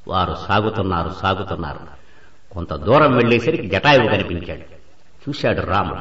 వారు సాగుతున్నారు సాగుతున్నారు కొంత దూరం వెళ్లేసరికి జటాయువు కనిపించాడు చూశాడు రాముడు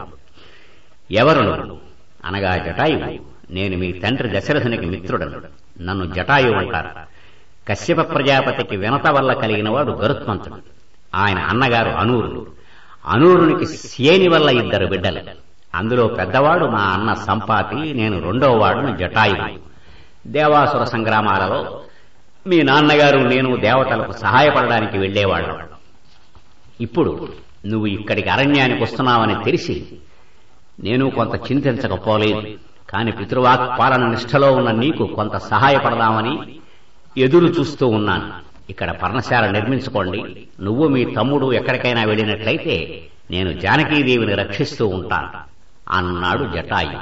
ఎవరు నువ్వు అనగా జటాయువు నేను మీ తండ్రి దశరథునికి మిత్రుడను నన్ను జటాయువు అంటారు కశ్యప ప్రజాపతికి వినత వల్ల కలిగిన వాడు గరుత్మంతుడు ఆయన అన్నగారు అనూరుడు అనూరునికి సేని వల్ల ఇద్దరు బిడ్డలు అందులో పెద్దవాడు మా అన్న సంపాతి నేను రెండవ వాడును జటాయువు దేవాసుర సంగ్రామాలలో మీ నాన్నగారు నేను దేవతలకు సహాయపడడానికి వెళ్లేవాళ్ళం ఇప్పుడు నువ్వు ఇక్కడికి అరణ్యానికి వస్తున్నావని తెలిసి నేను కొంత చింతించకపోలేదు కాని పితృవాక్ పాలన నిష్ఠలో ఉన్న నీకు కొంత సహాయపడదామని ఎదురు చూస్తూ ఉన్నాను ఇక్కడ పర్ణశాల నిర్మించుకోండి నువ్వు మీ తమ్ముడు ఎక్కడికైనా వెళ్ళినట్లయితే నేను జానకీదేవిని రక్షిస్తూ ఉంటాను అన్నాడు జటాయు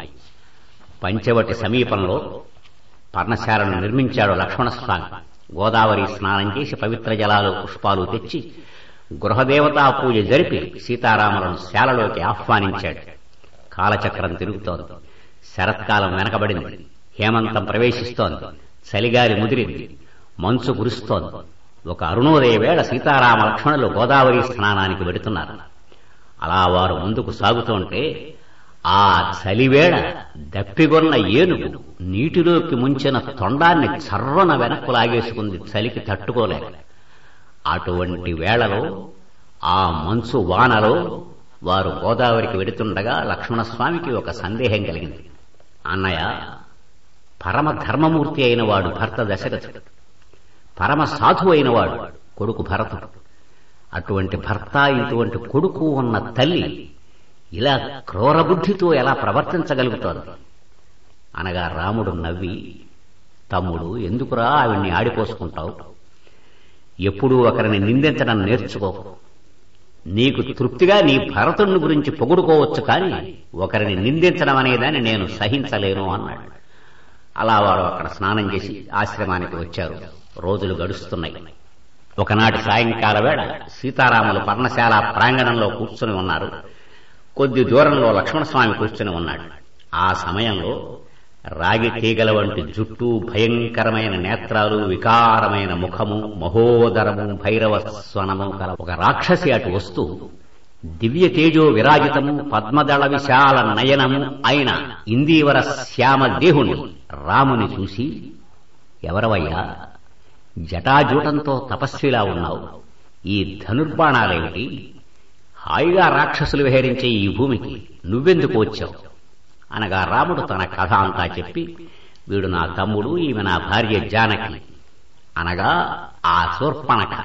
పంచవటి సమీపంలో పర్ణశాలను నిర్మించాడు లక్ష్మణస్వామి గోదావరి స్నానం చేసి పవిత్ర జలాలు పుష్పాలు తెచ్చి గృహదేవతా పూజ జరిపి సీతారాములను శాలలోకి ఆహ్వానించాడు కాలచక్రం తిరుగుతోంది శరత్కాలం వెనకబడింది హేమంతం ప్రవేశిస్తోంది చలిగాలి ముదిరింది మంచు కురుస్తోంది ఒక అరుణోదయ వేళ సీతారామ లక్ష్మణులు గోదావరి స్నానానికి వెడుతున్నారు అలా వారు ముందుకు సాగుతుంటే ఆ చలివేళ దప్పిగొన్న ఏనుగు నీటిలోకి ముంచిన తొండాన్ని చర్రన వెనక్కు లాగేసుకుంది చలికి తట్టుకోలేక అటువంటి వేళలో ఆ మంచు వానలో వారు గోదావరికి వెడుతుండగా లక్ష్మణస్వామికి ఒక సందేహం కలిగింది అన్నయ్య పరమ ధర్మమూర్తి అయిన వాడు భర్త దశరథుడు పరమ సాధు అయిన వాడు కొడుకు భరతుడు అటువంటి భర్త ఇటువంటి కొడుకు ఉన్న తల్లి ఇలా క్రూరబుద్ధితో ఎలా ప్రవర్తించగలుగుతోంది అనగా రాముడు నవ్వి తమ్ముడు ఎందుకురా ఆవిడ్ని ఆడిపోసుకుంటావు ఎప్పుడూ ఒకరిని నిందించడం నేర్చుకో నీకు తృప్తిగా నీ భరతుడిని గురించి పొగుడుకోవచ్చు కానీ ఒకరిని నిందించడం అనేదాన్ని నేను సహించలేను అన్నాడు అలా వారు అక్కడ స్నానం చేసి ఆశ్రమానికి వచ్చారు రోజులు గడుస్తున్నాయి ఒకనాటి సాయంకాల వేళ సీతారాములు పర్ణశాల ప్రాంగణంలో కూర్చుని ఉన్నారు కొద్ది దూరంలో లక్ష్మణస్వామి కూర్చుని ఉన్నాడు ఆ సమయంలో రాగి తీగల వంటి జుట్టు భయంకరమైన నేత్రాలు వికారమైన ముఖము మహోదరము భైరవ స్వనము గల ఒక రాక్షసి అటు వస్తూ దివ్య తేజో విరాజితము పద్మదళ విశాల నయనము అయిన ఇందీవర శ్యామ దేహుని రాముని చూసి ఎవరవయ్యా జటాజూటంతో తపస్విలా ఉన్నావు ఈ ధనుర్బాణాలేమిటి హాయిగా రాక్షసులు విహరించే ఈ భూమికి నువ్వెందుకు వచ్చావు అనగా రాముడు తన కథ అంతా చెప్పి వీడు నా తమ్ముడు ఈమె నా భార్య జానకి అనగా ఆ శూర్పణక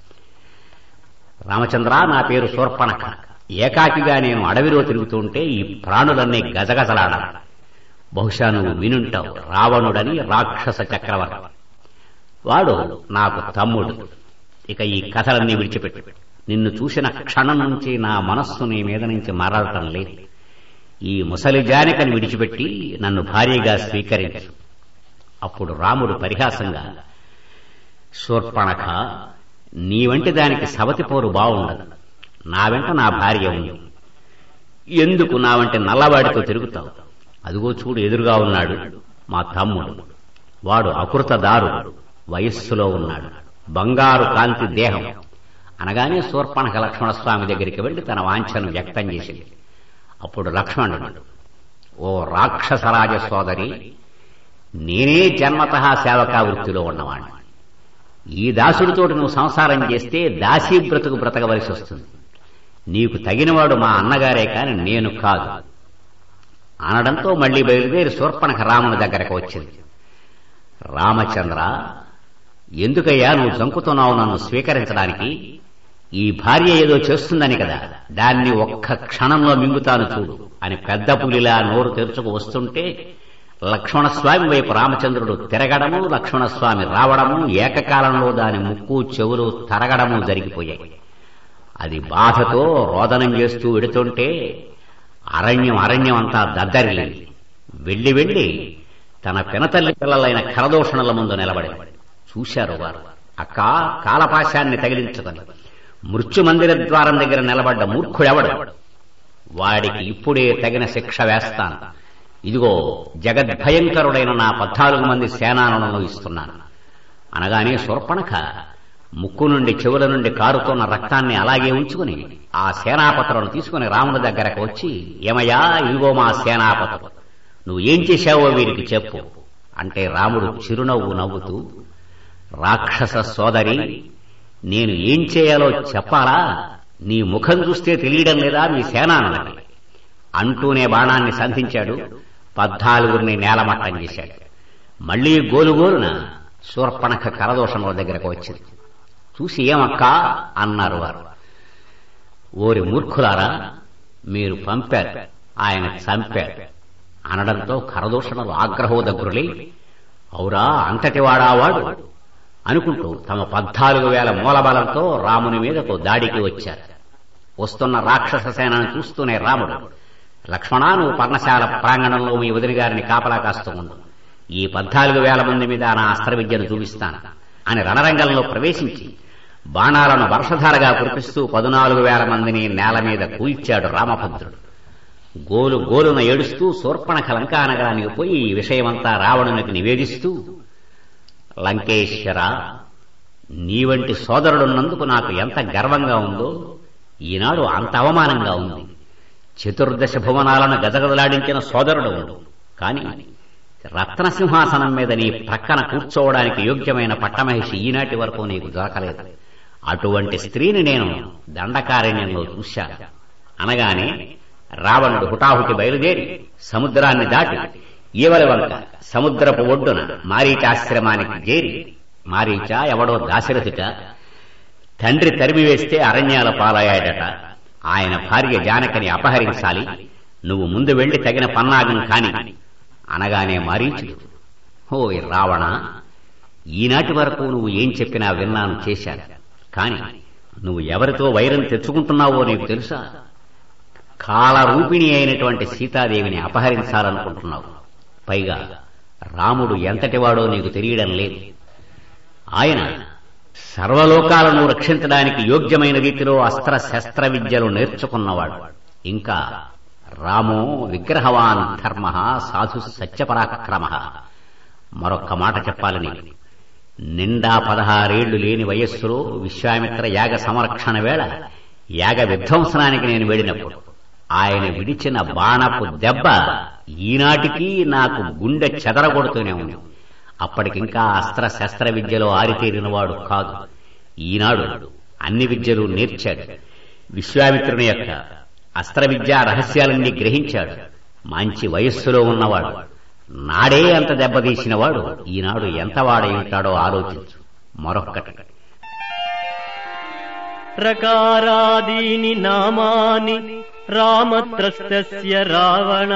రామచంద్ర నా పేరు శూర్పణక ఏకాకిగా నేను అడవిలో తిరుగుతుంటే ఈ ప్రాణులన్నీ గజగజలాడాలి బహుశా నువ్వు వినుంటావు రావణుడని రాక్షస చక్రవర్తి వాడు నాకు తమ్ముడు ఇక ఈ కథలన్నీ విడిచిపెట్టు నిన్ను చూసిన క్షణం నుంచి నా మనస్సు నీ మీద నుంచి మరలటం లేదు ఈ ముసలి జానికని విడిచిపెట్టి నన్ను భార్యగా స్వీకరించు అప్పుడు రాముడు పరిహాసంగా శూర్పణఖ నీ వంటి దానికి సవతి పోరు బావుండదు నా వెంట నా భార్య ఉంది ఎందుకు నా వంటి నల్లవాడితో తిరుగుతావు అదిగో చూడు ఎదురుగా ఉన్నాడు మా తమ్ముడు వాడు అకృతదారు వయస్సులో ఉన్నాడు బంగారు కాంతి దేహం అనగానే శూర్పణఖ లక్ష్మణస్వామి దగ్గరికి వెళ్లి తన వాంఛను వ్యక్తం చేసింది అప్పుడు లక్ష్మణుడు ఓ రాక్షసరాజ సోదరి నేనే జన్మత సేవకా వృత్తిలో ఉన్నవాణ్ణి ఈ దాసుడితోటి నువ్వు సంసారం చేస్తే దాసీ బ్రతుకు బ్రతకవలసి వస్తుంది నీకు తగినవాడు మా అన్నగారే కాని నేను కాదు అనడంతో మళ్లీ బయలుదేరి శూర్పణఖ రాముని దగ్గరకు వచ్చింది రామచంద్ర ఎందుకయ్యా నువ్వు జంకుతున్నావు నన్ను స్వీకరించడానికి ఈ భార్య ఏదో చేస్తుందని కదా దాన్ని ఒక్క క్షణంలో మింగుతాను చూడు అని పెద్ద పులిలా నోరు తెరుచుకు వస్తుంటే లక్ష్మణస్వామి వైపు రామచంద్రుడు తిరగడము లక్ష్మణస్వామి రావడము ఏకకాలంలో దాని ముక్కు చెవులు తరగడము జరిగిపోయాయి అది బాధతో రోదనం చేస్తూ వెడుతుంటే అరణ్యం అరణ్యం అంతా దద్దరిల్లింది వెళ్లి వెళ్లి తన పినతల్లి పిల్లలైన కరదోషణల ముందు నిలబడి చూశారు వారు అక్క కాలపాశాన్ని తగిలించుకొని మృత్యుమందిర ద్వారం దగ్గర నిలబడ్డ మూర్ఖుడెవడు వాడికి ఇప్పుడే తగిన శిక్ష వేస్తాను ఇదిగో జగద్భయంకరుడైన నా పద్నాలుగు మంది సేనానులను ఇస్తున్నాను అనగానే శూర్పణఖ ముక్కు నుండి చెవుల నుండి కారుతున్న రక్తాన్ని అలాగే ఉంచుకుని ఆ సేనాపతులను తీసుకుని రాముని దగ్గరకు వచ్చి ఏమయ్యా ఇదిగో మా సేనాపతులు నువ్వు ఏం చేశావో వీరికి చెప్పు అంటే రాముడు చిరునవ్వు నవ్వుతూ రాక్షస సోదరి నేను ఏం చేయాలో చెప్పాలా నీ ముఖం చూస్తే తెలియడం లేదా మీ సేనానులకి అంటూనే బాణాన్ని సంధించాడు పద్నాలుగురిని నేలమట్టం చేశాడు మళ్లీ గోలుగోలున శూర్పణఖ కరదోషముల దగ్గరకు వచ్చింది చూసి ఏమక్కా అన్నారు వారు ఓరి మూర్ఖులారా మీరు పంపారు ఆయన చంపారు అనడంతో కరదూషణలు ఆగ్రహోదగ్రులై ఔరా అంతటి వాడావాడు అనుకుంటూ తమ పద్నాలుగు వేల మూలబలంతో రాముని మీదకు దాడికి వచ్చారు వస్తున్న రాక్షస సేనను చూస్తూనే రాముడు లక్ష్మణ నువ్వు పర్ణశాల ప్రాంగణంలో మీ వదిలి గారిని కాపలా కాస్తూ ఉండు ఈ పద్నాలుగు వేల మంది మీద నా అస్త్ర విద్యను చూపిస్తాను అని రణరంగంలో ప్రవేశించి బాణాలను వర్షధారగా కురిపిస్తూ పదునాలుగు వేల మందిని నేల మీద కూల్చాడు రామభద్రుడు గోలు గోలున ఏడుస్తూ శూర్పణఖ లంకా నగరానికి పోయి ఈ విషయమంతా రావణునికి నివేదిస్తూ లంకేశ్వర నీ వంటి సోదరుడున్నందుకు నాకు ఎంత గర్వంగా ఉందో ఈనాడు అంత అవమానంగా ఉంది చతుర్దశ భువనాలను గదగదలాడించిన సోదరుడు ఉండు కాని రత్నసింహాసనం మీద నీ ప్రక్కన కూర్చోవడానికి యోగ్యమైన పట్టమహిషి ఈనాటి వరకు నీకు దొరకలేదు అటువంటి స్త్రీని నేను దండకారణ్యంలో చూశాను అనగానే రావణుడు హుటాహుటి బయలుదేరి సముద్రాన్ని దాటి ఈవలి వంక సముద్రపు ఒడ్డున మారీచాశ్రమానికి చేరి మారీచ ఎవడో దాశరథిట తండ్రి తరిమివేస్తే అరణ్యాల పాలయ్యాడట ఆయన భార్య జానకిని అపహరించాలి నువ్వు ముందు వెళ్లి తగిన పన్నాగం కాని అనగానే మారీచుడు ఓ రావణ ఈనాటి వరకు నువ్వు ఏం చెప్పినా విన్నాను చేశాను కాని నువ్వు ఎవరితో వైరం తెచ్చుకుంటున్నావో నీకు తెలుసా కాలరూపిణి అయినటువంటి సీతాదేవిని అపహరించాలనుకుంటున్నావు పైగా రాముడు ఎంతటివాడో నీకు తెలియడం లేదు ఆయన సర్వలోకాలను రక్షించడానికి యోగ్యమైన రీతిలో అస్త్ర శస్త్ర విద్యలు నేర్చుకున్నవాడు ఇంకా రామో విగ్రహవాన్ ధర్మ సాధు సత్యపరాక్రమ మరొక్క మాట చెప్పాలని నిండా పదహారేళ్లు లేని వయస్సులో విశ్వామిత్ర యాగ సంరక్షణ వేళ యాగ విధ్వంసనానికి నేను వెళ్ళినప్పుడు ఆయన విడిచిన బాణపు దెబ్బ ఈనాటికి నాకు గుండె చెదరగొడుతూనే ఉంది అప్పటికింకా అస్త్ర శస్త్ర విద్యలో ఆరితేరినవాడు కాదు ఈనాడు అన్ని విద్యలు నేర్చాడు విశ్వామిత్రుని యొక్క అస్త్ర విద్యా రహస్యాలన్నీ గ్రహించాడు మంచి వయస్సులో ఉన్నవాడు నాడే అంత దెబ్బతీసినవాడు ఈనాడు ఎంత వాడై ఉంటాడో ఆలోచించు మరొక్కటి రకారాదీని నామాని రామత్రస్తస్య రావణ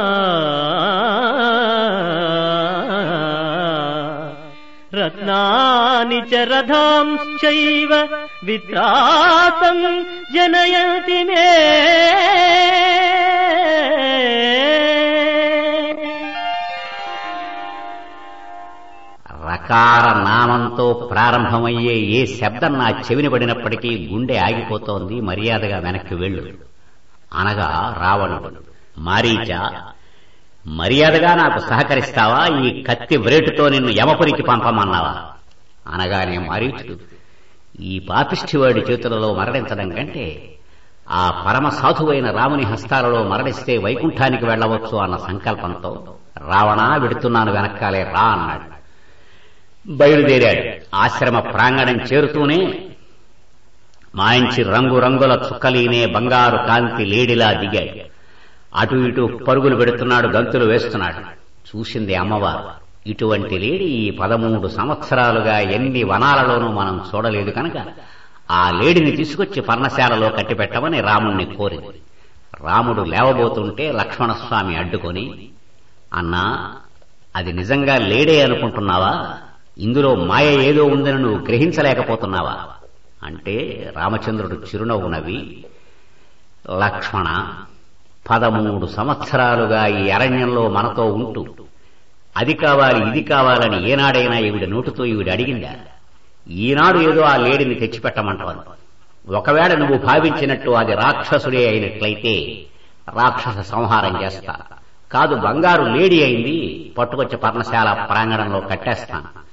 రత్నాని చ రథాంశ్చైవ విత్రాసం జనయతి మే రకార నామంతో ప్రారంభమయ్యే ఏ శబ్దం నా చెవిని పడినప్పటికీ గుండె ఆగిపోతోంది మర్యాదగా వెనక్కి వెళ్ళు అనగా రావణుడు మారీచ మర్యాదగా నాకు సహకరిస్తావా ఈ కత్తి వ్రేటుతో నిన్ను యమపురికి పంపమన్నావా అనగానే మారీచుడు ఈ పాపిష్ఠివాడి చేతులలో మరణించడం కంటే ఆ పరమ సాధువైన రాముని హస్తాలలో మరణిస్తే వైకుంఠానికి వెళ్లవచ్చు అన్న సంకల్పంతో రావణ విడుతున్నాను వెనక్కాలే రా అన్నాడు బయలుదేరాడు ఆశ్రమ ప్రాంగణం చేరుతూనే మాయించి రంగురంగుల చుక్కలీనే బంగారు కాంతి లేడిలా దిగాడు అటు ఇటు పరుగులు పెడుతున్నాడు గంతులు వేస్తున్నాడు చూసింది అమ్మవారు ఇటువంటి లేడి ఈ పదమూడు సంవత్సరాలుగా ఎన్ని వనాలలోనూ మనం చూడలేదు కనుక ఆ లేడిని తీసుకొచ్చి పర్ణశాలలో కట్టిపెట్టమని రాముణ్ణి కోరింది రాముడు లేవబోతుంటే లక్ష్మణస్వామి అడ్డుకొని అన్నా అది నిజంగా లేడే అనుకుంటున్నావా ఇందులో మాయ ఏదో ఉందని నువ్వు గ్రహించలేకపోతున్నావా అంటే రామచంద్రుడు చిరునవ్వు నవ్వి లక్ష్మణ పదమూడు సంవత్సరాలుగా ఈ అరణ్యంలో మనతో ఉంటూ అది కావాలి ఇది కావాలని ఏనాడైనా ఈవిడ నోటుతో ఈవిడ అడిగిందా ఈనాడు ఏదో ఆ లేడిని తెచ్చిపెట్టమంటాను ఒకవేళ నువ్వు భావించినట్టు అది రాక్షసుడే అయినట్లయితే రాక్షస సంహారం చేస్తా కాదు బంగారు లేడీ అయింది పట్టుకొచ్చి పర్ణశాల ప్రాంగణంలో కట్టేస్తాను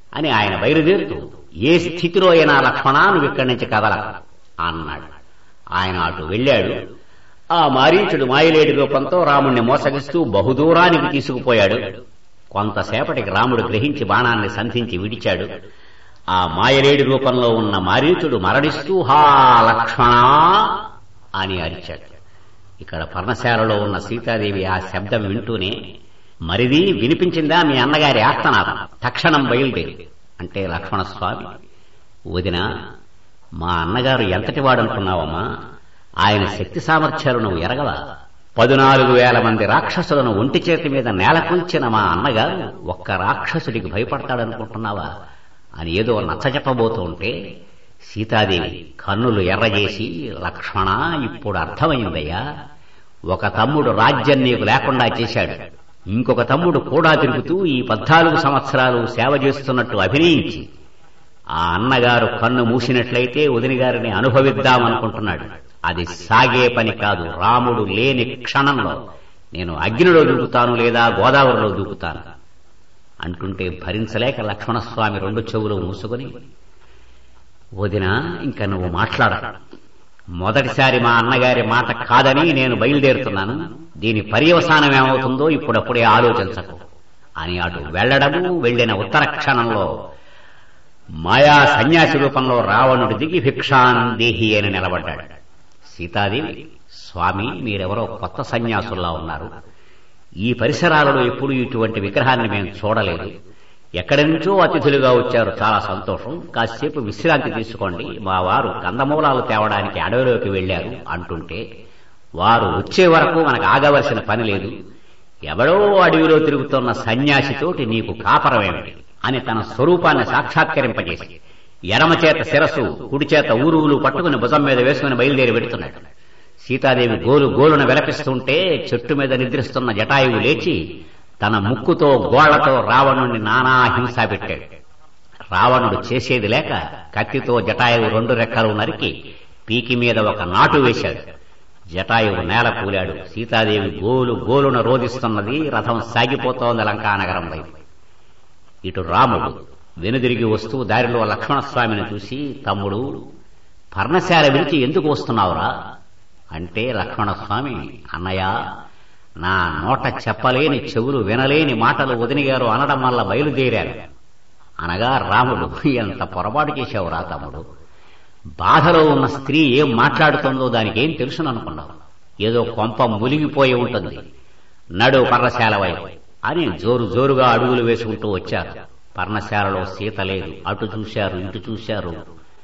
అని ఆయన బయలుదేరుతూ ఏ స్థితిలో అయినా లక్ష్మణ నువ్వు ఇక్కడి నుంచి కదల అన్నాడు ఆయన అటు వెళ్ళాడు ఆ మారీచుడు మాయలేడి రూపంతో రాముణ్ణి మోసగిస్తూ బహుదూరానికి తీసుకుపోయాడు కొంతసేపటికి రాముడు గ్రహించి బాణాన్ని సంధించి విడిచాడు ఆ మాయలేడి రూపంలో ఉన్న మారీచుడు మరణిస్తూ హా లక్ష్మణ అని అరిచాడు ఇక్కడ పర్ణశాలలో ఉన్న సీతాదేవి ఆ శబ్దం వింటూనే మరిది వినిపించిందా మీ అన్నగారి ఆర్తనాదం తక్షణం బయలుదేరి అంటే లక్ష్మణస్వామి వదిన మా అన్నగారు ఎంతటి వాడనుకున్నావమ్మా ఆయన శక్తి సామర్థ్యాలు నువ్వు ఎరగవా పదునాలుగు వేల మంది రాక్షసులను ఒంటి చేతి మీద నేలకొల్చిన మా అన్నగారు ఒక్క రాక్షసుడికి భయపడతాడనుకుంటున్నావా అని ఏదో నచ్చజెప్పబోతూ ఉంటే సీతాదేవి కన్నులు ఎర్రజేసి లక్ష్మణ ఇప్పుడు అర్థమైందయ్యా ఒక తమ్ముడు రాజ్యం నీకు లేకుండా చేశాడు ఇంకొక తమ్ముడు కూడా తిరుగుతూ ఈ పద్నాలుగు సంవత్సరాలు సేవ చేస్తున్నట్టు అభినయించి ఆ అన్నగారు కన్ను మూసినట్లయితే వదిన గారిని అనుభవిద్దామనుకుంటున్నాడు అది సాగే పని కాదు రాముడు లేని క్షణంలో నేను అగ్నిలో దూకుతాను లేదా గోదావరిలో దూకుతాను అంటుంటే భరించలేక లక్ష్మణస్వామి రెండు చెవులు మూసుకొని వదిన ఇంకా నువ్వు మాట్లాడ మొదటిసారి మా అన్నగారి మాట కాదని నేను బయలుదేరుతున్నాను దీని పర్యవసానం ఏమవుతుందో ఇప్పుడప్పుడే ఆలోచించకు అని అటు వెళ్లడము వెళ్లిన ఉత్తర క్షణంలో మాయా సన్యాసి రూపంలో రావణుడు దిగి భిక్షాందేహి అని నిలబడ్డాడు సీతాదేవి స్వామి మీరెవరో కొత్త సన్యాసుల్లా ఉన్నారు ఈ పరిసరాలలో ఎప్పుడు ఇటువంటి విగ్రహాన్ని మేము చూడలేదు ఎక్కడి నుంచో అతిథులుగా వచ్చారు చాలా సంతోషం కాసేపు విశ్రాంతి తీసుకోండి మా వారు కందమూలాలు తేవడానికి అడవిలోకి వెళ్లారు అంటుంటే వారు వచ్చే వరకు మనకు ఆగవలసిన పని లేదు ఎవడో అడవిలో తిరుగుతున్న సన్యాసితోటి నీకు కాపరమేమిటి అని తన స్వరూపాన్ని సాక్షాత్కరింపజేసి ఎడమ చేత శిరస్సు కుడి చేత ఊరువులు పట్టుకుని భుజం మీద వేసుకుని బయలుదేరి పెడుతున్నాడు సీతాదేవి గోలు గోలున విలపిస్తుంటే చెట్టు మీద నిద్రిస్తున్న జటాయువు లేచి తన ముక్కుతో గోళ్లతో రావణుణ్ణి నానా హింస పెట్టాడు రావణుడు చేసేది లేక కత్తితో జటాయువు రెండు రెక్కలు నరికి పీకి మీద ఒక నాటు వేశాడు జటాయువు నేల కూలాడు సీతాదేవి గోలు గోలున రోధిస్తున్నది రథం సాగిపోతోంది లంకానగరం వైపు ఇటు రాముడు వెనుదిరిగి వస్తూ దారిలో లక్ష్మణస్వామిని చూసి తమ్ముడు పర్ణశాల విడిచి ఎందుకు వస్తున్నావురా అంటే లక్ష్మణస్వామి అన్నయ్య నా నోట చెప్పలేని చెవులు వినలేని మాటలు వదినిగారు అనడం వల్ల బయలుదేరారు అనగా రాముడు ఎంత పొరపాటు చేశావురా తమ్ముడు బాధలో ఉన్న స్త్రీ ఏం మాట్లాడుతుందో దానికి ఏం తెలుసుననుకున్నావు ఏదో కొంప ములిగిపోయి ఉంటుంది నడు పర్ణశాల వైపు అని జోరు జోరుగా అడుగులు వేసుకుంటూ వచ్చారు పర్ణశాలలో సీత లేదు అటు చూశారు ఇటు చూశారు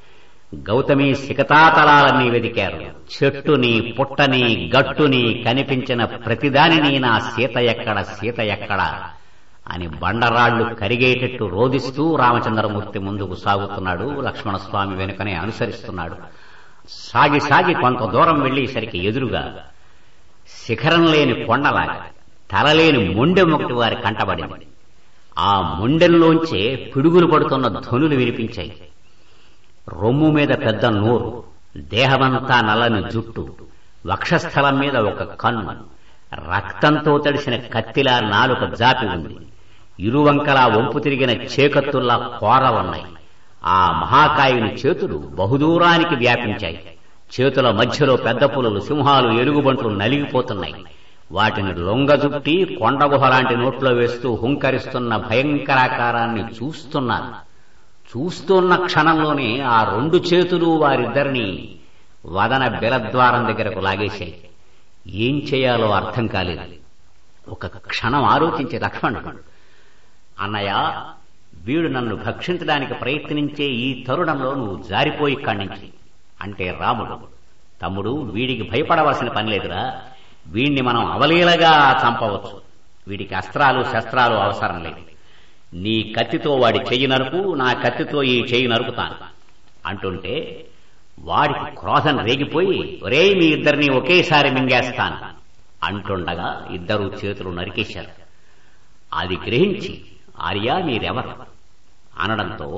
గౌతమి శిఖతాతలాలన్నీ వెదికారు చెట్టుని పుట్టని గట్టుని కనిపించిన ప్రతిదానిని నా సీత ఎక్కడ సీత ఎక్కడ అని బండరాళ్లు కరిగేటట్టు రోధిస్తూ రామచంద్రమూర్తి ముందుకు సాగుతున్నాడు లక్ష్మణస్వామి వెనుకనే అనుసరిస్తున్నాడు సాగి సాగి కొంత దూరం వెళ్లేసరికి ఎదురుగా శిఖరం లేని కొండలాగా తలలేని మొండెం ఒకటి వారి కంటబడింది ఆ మొండెంలోంచే పిడుగులు పడుతున్న ధ్వనులు వినిపించాయి రొమ్ము మీద పెద్ద నోరు దేహమంతా నల్లని జుట్టు వక్షస్థలం మీద ఒక కన్ను రక్తంతో తడిసిన కత్తిలా నాలుక జాపి ఉంది ఇరువంకలా వంపు తిరిగిన చేకత్తుల్లా కోరలున్నాయి ఆ మహాకాయుని చేతులు బహుదూరానికి వ్యాపించాయి చేతుల మధ్యలో పెద్ద పులులు సింహాలు ఎలుగుబంట్లు నలిగిపోతున్నాయి వాటిని లొంగజుట్టి కొండగుహ లాంటి నోట్లో వేస్తూ హుంకరిస్తున్న భయంకరాకారాన్ని చూస్తున్నారు చూస్తున్న క్షణంలోనే ఆ రెండు చేతులు వారిద్దరిని వదన బిలద్వారం దగ్గరకు లాగేశాయి ఏం చేయాలో అర్థం కాలేదు ఒక క్షణం ఆలోచించే లక్ష్మణుడు అన్నయ్య వీడు నన్ను భక్షించడానికి ప్రయత్నించే ఈ తరుణంలో నువ్వు జారిపోయి ఖండించి అంటే రాముడు తమ్ముడు వీడికి భయపడవలసిన పని లేదురా వీణ్ణి మనం అవలీలగా చంపవచ్చు వీడికి అస్త్రాలు శస్త్రాలు అవసరం లేదు నీ కత్తితో వాడి చెయ్యి నరుకు నా కత్తితో ఈ చెయ్యి నరుకుతాను అంటుంటే వాడికి క్రోధం రేగిపోయి ఒరే మీ ఇద్దరిని ఒకేసారి మింగేస్తాను అంటుండగా ఇద్దరు చేతులు నరికేశారు అది గ్రహించి ఆర్య మీరెవరు అనడంతో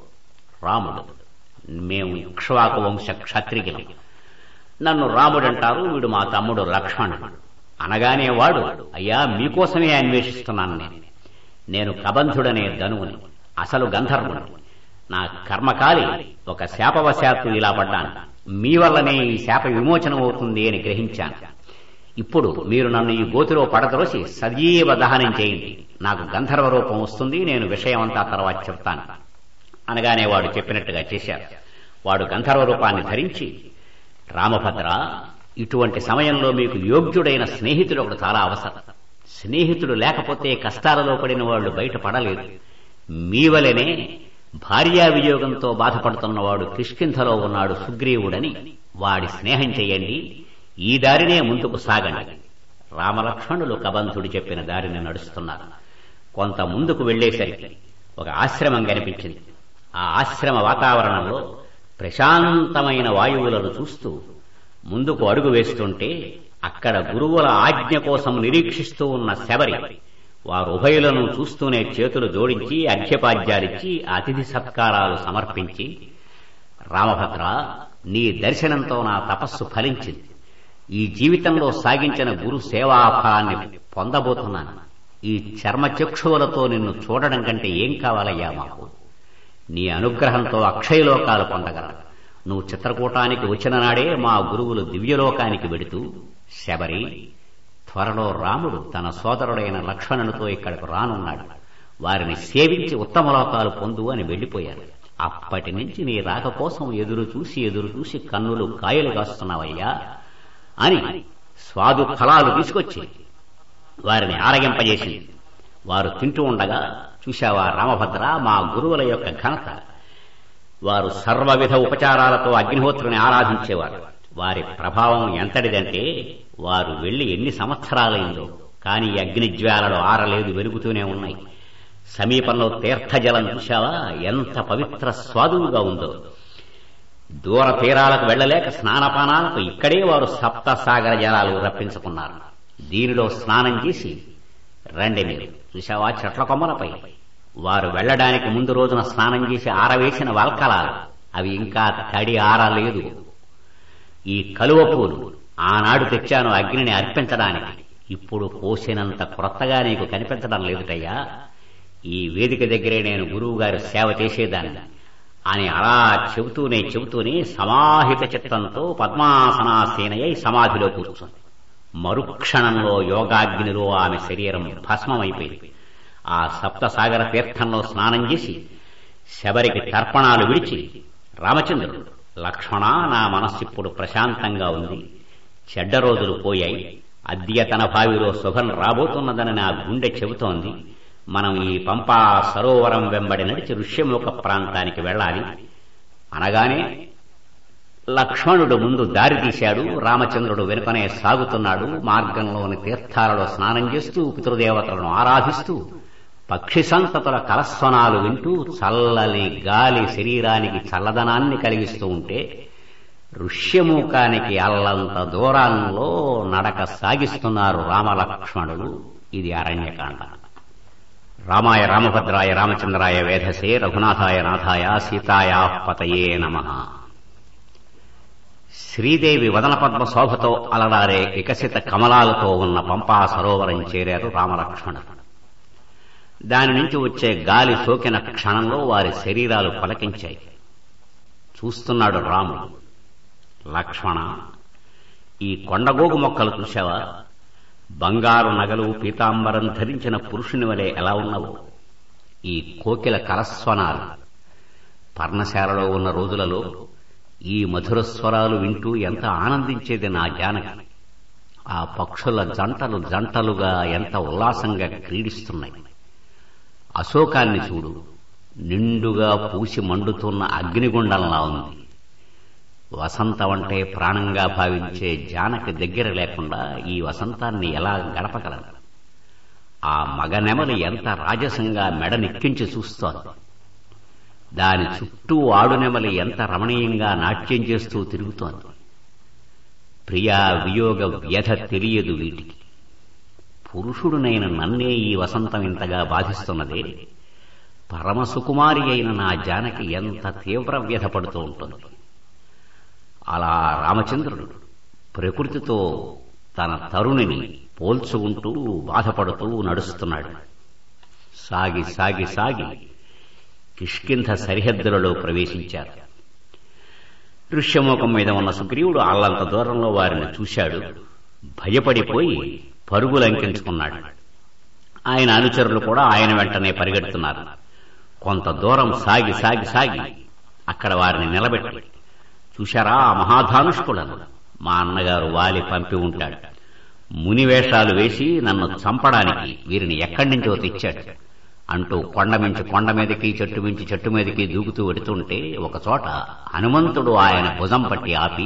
రాముడు మేము ఇక్ష్వాకు వంశ క్షత్రియులం నన్ను రాముడంటారు వీడు మా తమ్ముడు లక్ష్మణుడు అనగానే వాడు అయ్యా మీకోసమే అన్వేషిస్తున్నాను నేను నేను కబంధుడనే ధనువుని అసలు గంధర్వుడు నా కర్మకాలి ఒక శాపవశాత్తు ఇలా పడ్డాను మీ వల్లనే ఈ శాప విమోచనం అవుతుంది అని గ్రహించాను ఇప్పుడు మీరు నన్ను ఈ గోతిలో పడద్రోసి సజీవ దహనం చేయండి నాకు గంధర్వ రూపం వస్తుంది నేను విషయం అంతా తర్వాత చెప్తాను అనగానే వాడు చెప్పినట్టుగా చేశారు వాడు గంధర్వ రూపాన్ని ధరించి రామభద్ర ఇటువంటి సమయంలో మీకు యోగ్యుడైన స్నేహితుడు ఒకడు చాలా అవసరం స్నేహితుడు లేకపోతే కష్టాలలో పడిన వాళ్ళు బయటపడలేదు మీ వలనే భార్యా వియోగంతో బాధపడుతున్నవాడు కిష్కింధలో ఉన్నాడు సుగ్రీవుడని వాడి స్నేహం చెయ్యండి ఈ దారినే ముందుకు సాగండి రామలక్ష్మణులు కబంధుడు చెప్పిన దారిని నడుస్తున్నారు కొంత ముందుకు వెళ్లేసరికి ఒక ఆశ్రమం కనిపించింది ఆ ఆశ్రమ వాతావరణంలో ప్రశాంతమైన వాయువులను చూస్తూ ముందుకు అడుగు వేస్తుంటే అక్కడ గురువుల ఆజ్ఞ కోసం నిరీక్షిస్తూ ఉన్న శబరి వారు ఉభయులను చూస్తూనే చేతులు జోడించి అర్ఘ్యపాద్యాలిచ్చి అతిథి సత్కారాలు సమర్పించి రామభద్ర నీ దర్శనంతో నా తపస్సు ఫలించింది ఈ జీవితంలో సాగించిన గురు సేవాఫలాన్ని పొందబోతున్నాను ఈ చర్మచక్షువులతో నిన్ను చూడడం కంటే ఏం కావాలయ్యా మాకు నీ అనుగ్రహంతో అక్షయలోకాలు పొందగలను నువ్వు చిత్రకూటానికి వచ్చిన నాడే మా గురువులు దివ్యలోకానికి వెడుతూ శబరి త్వరలో రాముడు తన సోదరుడైన లక్ష్మణునితో ఇక్కడకు రానున్నాడు వారిని సేవించి ఉత్తమ లోకాలు పొందు అని వెళ్లిపోయారు అప్పటి నుంచి నీ రాక కోసం ఎదురు చూసి ఎదురు చూసి కన్నులు కాయలు కాస్తున్నావయ్యా అని స్వాదు ఫలాలు తీసుకొచ్చి వారిని ఆరగింపజేసింది వారు తింటూ ఉండగా చూశావా రామభద్ర మా గురువుల యొక్క ఘనత వారు సర్వవిధ ఉపచారాలతో అగ్నిహోత్రుని ఆరాధించేవారు వారి ప్రభావం ఎంతటిదంటే వారు వెళ్లి ఎన్ని సంవత్సరాలైందో కానీ అగ్నిజ్వాలలు ఆరలేదు వెలుగుతూనే ఉన్నాయి సమీపంలో తీర్థజలం చూశావా ఎంత పవిత్ర స్వాదువుగా ఉందో దూర తీరాలకు వెళ్లలేక స్నానపానాలకు ఇక్కడే వారు సప్త సాగర జలాలు రప్పించుకున్నారు దీనిలో స్నానం చేసి రండి మీరు చూశావా చెట్ల కొమ్మలపై వారు వెళ్లడానికి ముందు రోజున స్నానం చేసి ఆరవేసిన వల్కలాలు అవి ఇంకా తడి ఆరలేదు ఈ కలువ పూలు ఆనాడు తెచ్చాను అగ్నిని అర్పించడానికి ఇప్పుడు పోసినంత క్రొత్తగా నీకు కనిపించడం లేదుటయ్యా ఈ వేదిక దగ్గరే నేను గురువు గారి సేవ చేసేదాన్ని అని అలా చెబుతూనే చెబుతూనే సమాహిత చిత్తంతో పద్మాసనాసీనయ్యి సమాధిలో కూర్చుంది మరుక్షణంలో యోగాగ్నిలో ఆమె శరీరం భస్మమైపోయింది ఆ సప్తసాగర తీర్థంలో స్నానం చేసి శబరికి తర్పణాలు విడిచి రామచంద్రుడు లక్ష్మణ నా మనస్సిప్పుడు ప్రశాంతంగా ఉంది చెడ్డ రోజులు పోయాయి అద్యతన భావిలో శుభం రాబోతున్నదని నా గుండె చెబుతోంది మనం ఈ పంపా సరోవరం వెంబడి నడిచి ఋష్యముఖ ప్రాంతానికి వెళ్ళాలి అనగానే లక్ష్మణుడు ముందు దారి తీశాడు రామచంద్రుడు వెనుకనే సాగుతున్నాడు మార్గంలోని తీర్థాలలో స్నానం చేస్తూ పితృదేవతలను ఆరాధిస్తూ పక్షి సంతతుల కలస్వనాలు వింటూ చల్లని గాలి శరీరానికి చల్లదనాన్ని కలిగిస్తూ ఉంటే ఋష్యముఖానికి అల్లంత దూరంలో నడక సాగిస్తున్నారు రామలక్ష్మణులు ఇది అరణ్యకాండ రామాయ రామభద్రాయ రామచంద్రాయ వేధసే రఘునాథాయ నాథాయ సీతాయా పతయే నమ శ్రీదేవి వదన పద్మ శోభతో అలరారే వికసిత కమలాలతో ఉన్న పంపా సరోవరం చేరారు రామలక్ష్మణుడు దాని నుంచి వచ్చే గాలి సోకిన క్షణంలో వారి శరీరాలు పలకించాయి చూస్తున్నాడు రాముడు లక్ష్మణ ఈ కొండగోగు మొక్కలు చూశావా బంగారు నగలు పీతాంబరం ధరించిన పురుషుని వలె ఎలా ఉన్నావు ఈ కోకిల కలస్వనాలు పర్ణశాలలో ఉన్న రోజులలో ఈ మధుర స్వరాలు వింటూ ఎంత ఆనందించేది నా జానకి ఆ పక్షుల జంటలు జంటలుగా ఎంత ఉల్లాసంగా క్రీడిస్తున్నాయి అశోకాన్ని చూడు నిండుగా పూసి మండుతున్న అగ్నిగుండంలా ఉంది వసంతం అంటే ప్రాణంగా భావించే జానకి దగ్గర లేకుండా ఈ వసంతాన్ని ఎలా గడపగలరు ఆ మగనెమలి ఎంత రాజసంగా మెడ నెక్కించి చూస్తోంది దాని చుట్టూ ఆడునెమలి ఎంత రమణీయంగా నాట్యం చేస్తూ తిరుగుతోంది ప్రియా వియోగ వ్యధ తెలియదు వీటికి పురుషుడునైన నన్నే ఈ వసంతం ఇంతగా బాధిస్తున్నదే పరమసుకుమారి అయిన నా జానకి ఎంత తీవ్ర వ్యధ పడుతూ ఉంటుంది అలా రామచంద్రుడు ప్రకృతితో తన తరుణిని పోల్చుకుంటూ బాధపడుతూ నడుస్తున్నాడు సాగి సాగి సాగి కిష్కింధ సరిహద్దులలో ప్రవేశించారు దృశ్యముఖం మీద ఉన్న సుగ్రీవుడు అల్లంత దూరంలో వారిని చూశాడు భయపడిపోయి పరుగులంకించుకున్నాడు ఆయన అనుచరులు కూడా ఆయన వెంటనే పరిగెడుతున్నారు కొంత దూరం సాగి సాగి సాగి అక్కడ వారిని నిలబెట్టి చూశారా ఆ మహాధానుష్కులను మా అన్నగారు వాలి పంపి ఉంటాడు మునివేషాలు వేసి నన్ను చంపడానికి వీరిని ఎక్కడి నుంచో తెచ్చాడు అంటూ కొండ మించి కొండ మీదకి చెట్టు మించి చెట్టు మీదకి దూకుతూ వెడుతుంటే ఒకచోట హనుమంతుడు ఆయన భుజం పట్టి ఆపి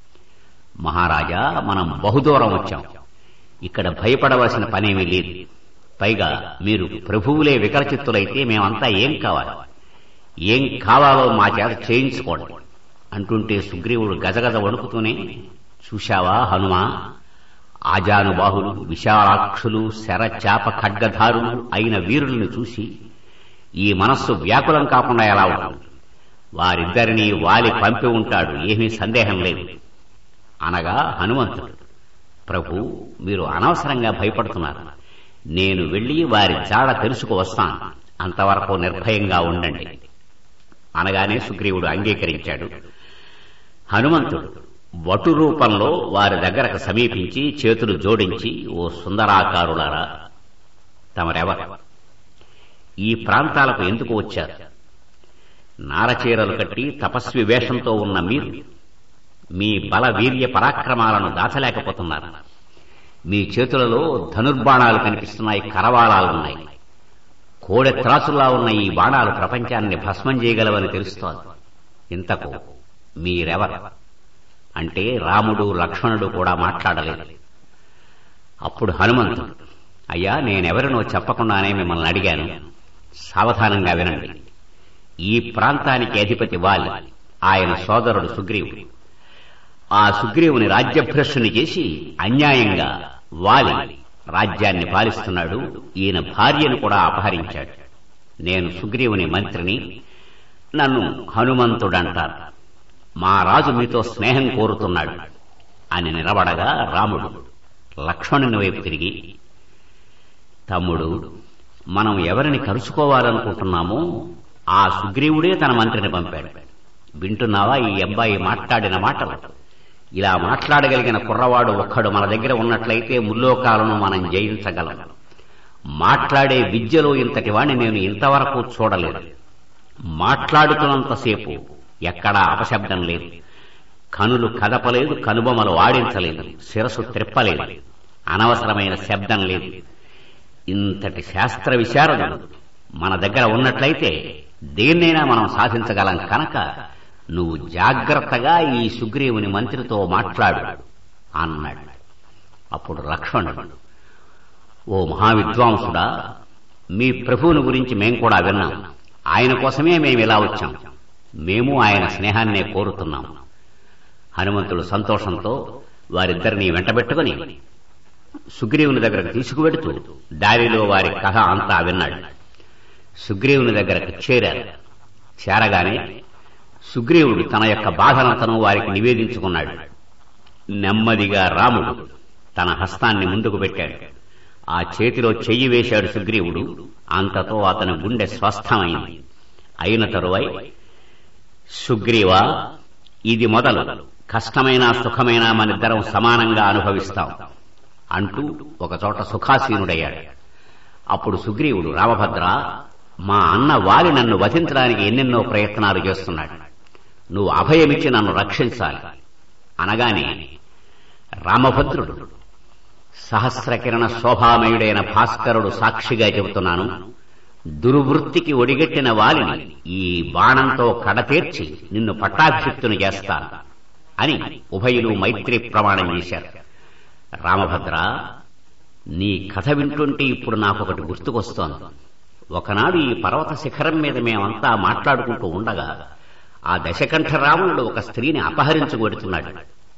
మహారాజా మనం బహుదూరం వచ్చాం ఇక్కడ భయపడవలసిన పనేమీ లేదు పైగా మీరు ప్రభువులే వికలచిత్తులైతే మేమంతా ఏం కావాలి ఏం కావాలో మా చేత చేయించుకోండి అంటుంటే సుగ్రీవుడు గజగజ వణుకుతూనే చూశావా హనుమా ఆజానుబాహులు విశాలాక్షులు శరచాప ఖడ్గధారులు అయిన వీరులను చూసి ఈ మనస్సు వ్యాకులం కాకుండా ఎలా ఉంటుంది వారిద్దరినీ వాలి పంపి ఉంటాడు ఏమీ సందేహం లేదు అనగా హనుమంతుడు ప్రభు మీరు అనవసరంగా భయపడుతున్నారు నేను వెళ్లి వారి జాడ తెలుసుకు వస్తాను అంతవరకు నిర్భయంగా ఉండండి అనగానే సుగ్రీవుడు అంగీకరించాడు హనుమంతుడు వటు రూపంలో వారి దగ్గరకు సమీపించి చేతులు జోడించి ఓ సుందరాకారులారా తమరెవరు ఈ ప్రాంతాలకు ఎందుకు వచ్చారు నారచీరలు కట్టి తపస్వి వేషంతో ఉన్న మీరు మీ బల వీర్య పరాక్రమాలను దాచలేకపోతున్నారు మీ చేతులలో ధనుర్బాణాలు కనిపిస్తున్నాయి కరవాళాలున్నాయి కోడె త్రాసులా ఉన్న ఈ బాణాలు ప్రపంచాన్ని భస్మం చేయగలవని తెలుస్తోంది ఇంతకు మీరెవరు అంటే రాముడు లక్ష్మణుడు కూడా మాట్లాడలేదు అప్పుడు హనుమంతుడు అయ్యా నేనెవరినో చెప్పకుండానే మిమ్మల్ని అడిగాను సావధానంగా వినండి ఈ ప్రాంతానికి అధిపతి వాలి ఆయన సోదరుడు సుగ్రీవుడు ఆ సుగ్రీవుని రాజ్యభ్రష్టుని చేసి అన్యాయంగా వాలి రాజ్యాన్ని పాలిస్తున్నాడు ఈయన భార్యను కూడా అపహరించాడు నేను సుగ్రీవుని మంత్రిని నన్ను హనుమంతుడంటారు మా రాజు మీతో స్నేహం కోరుతున్నాడు అని నిలబడగా రాముడు లక్ష్మణుని వైపు తిరిగి తమ్ముడు మనం ఎవరిని కలుసుకోవాలనుకుంటున్నామో ఆ సుగ్రీవుడే తన మంత్రిని పంపాడు వింటున్నావా ఈ అబ్బాయి మాట్లాడిన మాటలు ఇలా మాట్లాడగలిగిన కుర్రవాడు ఒక్కడు మన దగ్గర ఉన్నట్లయితే ముల్లోకాలను మనం జయించగలం మాట్లాడే విద్యలో ఇంతటి వాణ్ణి నేను ఇంతవరకు చూడలేదు మాట్లాడుతున్నంతసేపు ఎక్కడా అపశబ్దం లేదు కనులు కదపలేదు కనుబొమలు ఆడించలేదు శిరసు త్రిప్పలేదు అనవసరమైన శబ్దం లేదు ఇంతటి శాస్త్ర విశారదుడు మన దగ్గర ఉన్నట్లయితే దేన్నైనా మనం సాధించగలం కనుక నువ్వు జాగ్రత్తగా ఈ సుగ్రీవుని మంత్రితో మాట్లాడు అన్నాడు అప్పుడు లక్ష్మణుడు ఓ మహావిద్వాంసుడా మీ ప్రభువుని గురించి మేం కూడా విన్నాం ఆయన కోసమే మేము ఇలా వచ్చాం మేము ఆయన స్నేహాన్నే కోరుతున్నాం హనుమంతుడు సంతోషంతో వారిద్దరిని వెంటబెట్టుకుని సుగ్రీవుని దగ్గరకు తీసుకువెడుతూ దారిలో వారి కథ అంతా విన్నాడు సుగ్రీవుని దగ్గరకు చేరారు చేరగానే సుగ్రీవుడు తన యొక్క బాధనంతను వారికి నివేదించుకున్నాడు నెమ్మదిగా రాముడు తన హస్తాన్ని ముందుకు పెట్టాడు ఆ చేతిలో చెయ్యి వేశాడు సుగ్రీవుడు అంతతో అతని గుండె స్వస్థమైంది అయిన తరువాయి సుగ్రీవా ఇది మొదలు కష్టమైన సుఖమైన మనిద్దరం సమానంగా అనుభవిస్తాం అంటూ ఒకచోట సుఖాసీనుడయ్యాడు అప్పుడు సుగ్రీవుడు రామభద్ర మా అన్న వాలి నన్ను వధించడానికి ఎన్నెన్నో ప్రయత్నాలు చేస్తున్నాడు నువ్వు అభయమిచ్చి నన్ను రక్షించాలి అనగానే రామభద్రుడు సహస్రకిరణ శోభామయుడైన భాస్కరుడు సాక్షిగా చెబుతున్నాను దుర్వృత్తికి ఒడిగట్టిన వాలిని ఈ బాణంతో కడతీర్చి నిన్ను పట్టాభిషిక్తుని చేస్తాను అని ఉభయులు మైత్రి ప్రమాణం చేశారు రామభద్ర నీ కథ వింటుంటే ఇప్పుడు నాకొకటి గుర్తుకొస్తోంది ఒకనాడు ఈ పర్వత శిఖరం మీద మేమంతా మాట్లాడుకుంటూ ఉండగా ఆ దశకంఠ రావణుడు ఒక స్త్రీని అపహరించుకొడుతున్నాడు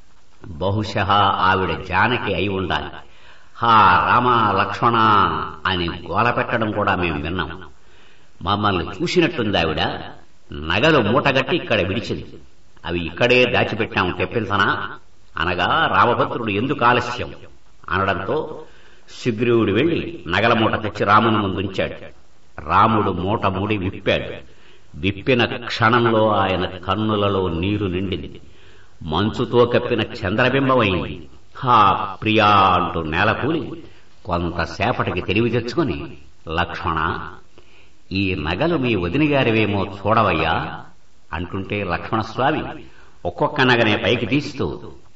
బహుశः ఆవిడ జానకి అయి ఉండాలి హా రామ లక్ష్మణ అని గోల పెట్టడం కూడా మేము విన్నాం మమ్మల్ని చూసినట్టుంది ఆవిడ నగలు మూటగట్టి ఇక్కడ విడిచింది అవి ఇక్కడే దాచిపెట్టాం తెప్పించనా అనగా రామభద్రుడు ఎందుకు ఆలస్యం అనడంతో సుగ్రీవుడు వెళ్లి నగల మూట తెచ్చి రాముని ముందుంచాడు రాముడు మూట మూడి విప్పాడు విప్పిన క్షణంలో ఆయన కన్నులలో నీరు నిండింది మంచుతో కప్పిన చంద్రబింబమైంది హా ప్రియా అంటూ నేలకూలి కొంతసేపటికి తెలివి తెచ్చుకుని లక్ష్మణ ఈ నగలు మీ వదిన గారివేమో చూడవయ్యా అంటుంటే లక్ష్మణస్వామి ఒక్కొక్క నగనే పైకి తీస్తూ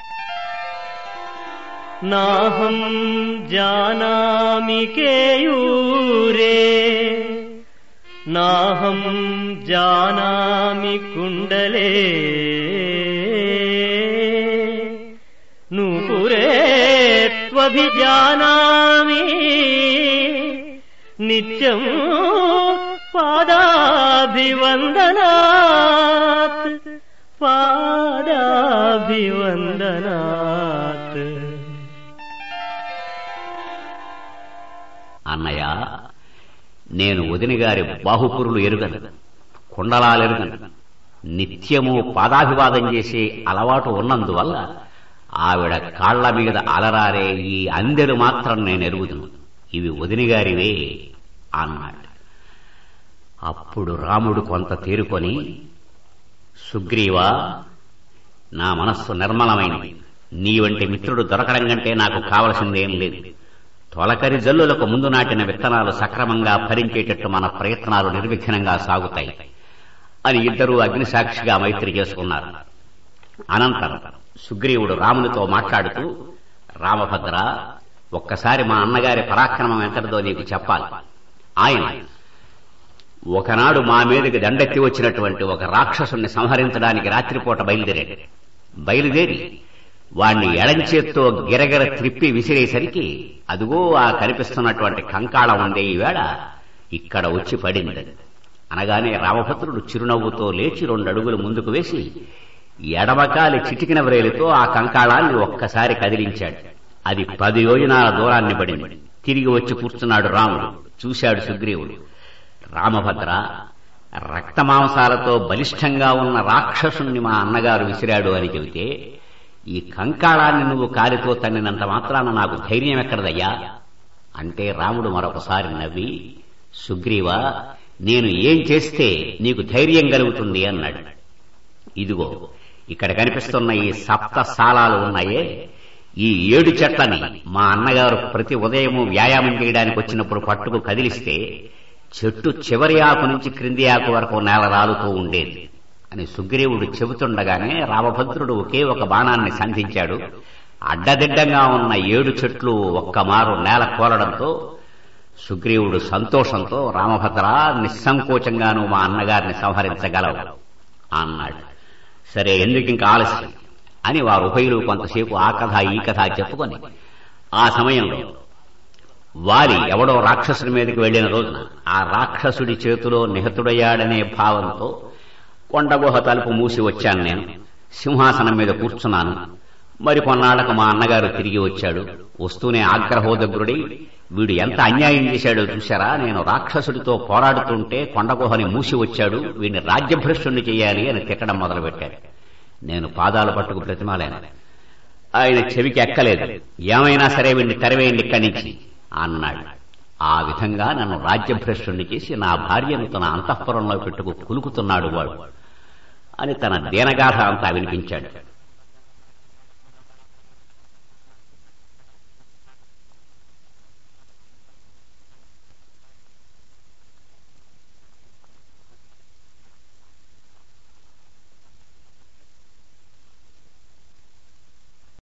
నాహం జానామి కేయూరే నాహం జానామి కుండలే నూపురే త్వభిజానామి నిత్యం పాదాభివందనాత్ పాదాభివందనాత్ అన్నయ్య నేను వదిన గారి బాహుపురులు ఎరుగను కుండలాలెరుగను నిత్యము పాదాభివాదం చేసే అలవాటు ఉన్నందువల్ల ఆవిడ కాళ్ల మీద అలరారే ఈ అందెలు మాత్రం నేను ఎరుగుదును ఇవి వదిన గారివే అన్నాడు అప్పుడు రాముడు కొంత తేరుకొని సుగ్రీవా నా మనస్సు నిర్మలమైనది నీ వంటి మిత్రుడు దొరకడం కంటే నాకు కావలసిందేం లేదు తొలకరి జల్లులకు ముందు నాటిన విత్తనాలు సక్రమంగా ఫలించేటట్టు మన ప్రయత్నాలు నిర్విఘ్నంగా సాగుతాయి అని ఇద్దరూ అగ్నిసాక్షిగా మైత్రి చేసుకున్నారు అనంతరం సుగ్రీవుడు రామునితో మాట్లాడుతూ రామభద్ర ఒక్కసారి మా అన్నగారి పరాక్రమం ఎంతటిదో నీకు చెప్పాలి ఆయన ఒకనాడు మా మీదకి దండెత్తి వచ్చినటువంటి ఒక రాక్షసుని సంహరించడానికి రాత్రిపూట బయలుదేరాడు బయలుదేరి వాణ్ణి ఎడంచేత్తో గిరగిర త్రిప్పి విసిరేసరికి అదుగో ఆ కనిపిస్తున్నటువంటి కంకాళం ఉండే ఈవేళ ఇక్కడ వచ్చి పడింది అనగానే రామభద్రుడు చిరునవ్వుతో లేచి రెండు అడుగులు ముందుకు వేసి ఎడమకాలి చిటికిన వ్రేలితో ఆ కంకాళాన్ని ఒక్కసారి కదిలించాడు అది పది యోజనాల దూరాన్ని పడింది తిరిగి వచ్చి కూర్చున్నాడు రాముడు చూశాడు సుగ్రీవుడు రామభద్ర రక్తమాంసాలతో బలిష్టంగా ఉన్న రాక్షసుణ్ణి మా అన్నగారు విసిరాడు అని చెబితే ఈ కంకాళాన్ని నువ్వు కాలితో తన్నినంత మాత్రాన నాకు ధైర్యం ఎక్కడదయ్యా అంటే రాముడు మరొకసారి నవ్వి సుగ్రీవ నేను ఏం చేస్తే నీకు ధైర్యం కలుగుతుంది అన్నాడు ఇదిగో ఇక్కడ కనిపిస్తున్న ఈ సప్త సాలాలు ఉన్నాయే ఈ ఏడు చెట్లని మా అన్నగారు ప్రతి ఉదయము వ్యాయామం చేయడానికి వచ్చినప్పుడు పట్టుకు కదిలిస్తే చెట్టు చివరి ఆకు నుంచి క్రింది ఆకు వరకు నేల రాలుతూ ఉండేది అని సుగ్రీవుడు చెబుతుండగానే రామభద్రుడు ఒకే ఒక బాణాన్ని సంధించాడు అడ్డదిడ్డంగా ఉన్న ఏడు చెట్లు ఒక్కమారు నేల కోలడంతో సుగ్రీవుడు సంతోషంతో రామభద్ర నిస్సంకోచంగాను మా అన్నగారిని సంహరించగలవు అన్నాడు సరే ఎందుకు ఇంకా ఆలస్యం అని వారు ఉభయులు కొంతసేపు ఆ కథ ఈ కథ చెప్పుకొని ఆ సమయంలో వారి ఎవడో రాక్షసుడి మీదకి వెళ్లిన రోజున ఆ రాక్షసుడి చేతిలో నిహతుడయ్యాడనే భావంతో కొండగుహ తలుపు మూసి వచ్చాను నేను సింహాసనం మీద కూర్చున్నాను మరి కొన్నాళ్లకు మా అన్నగారు తిరిగి వచ్చాడు వస్తూనే ఆగ్రహోదగ్రుడి వీడు ఎంత అన్యాయం చేశాడో చూశారా నేను రాక్షసుడితో పోరాడుతుంటే కొండగుహని మూసి వచ్చాడు వీడిని రాజ్యభ్రష్టుణ్ణి చేయాలి అని తిట్టడం మొదలుపెట్టాడు నేను పాదాలు పట్టుకు ప్రతిమాలాను ఆయన చెవికి ఎక్కలేదు ఏమైనా సరే వీడిని తెరవేయండి ఇక్కడి నుంచి అన్నాడు ఆ విధంగా నన్ను రాజ్యభ్రష్టుణ్ణి చేసి నా భార్యను తన అంతఃపురంలో పెట్టుకు కులుకుతున్నాడు వాడు అని తన దీనగాథ అంతా వినిపించాడు